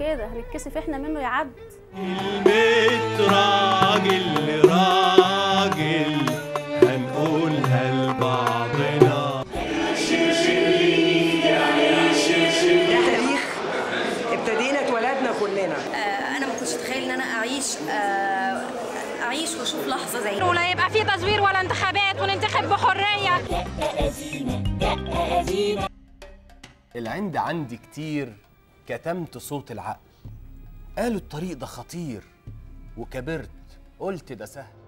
كده هنتكسف احنا منه يا عبد كلمة راجل لراجل هنقولها لبعضنا ده تاريخ ابتدينا اتولدنا كلنا آه، انا ما كنتش اتخيل ان انا اعيش آه، اعيش واشوف لحظه زي دي ولا يبقى في تزوير ولا انتخابات وننتخب بحريه العند عندي كتير كتمت صوت العقل قالوا الطريق ده خطير وكبرت قلت ده سهل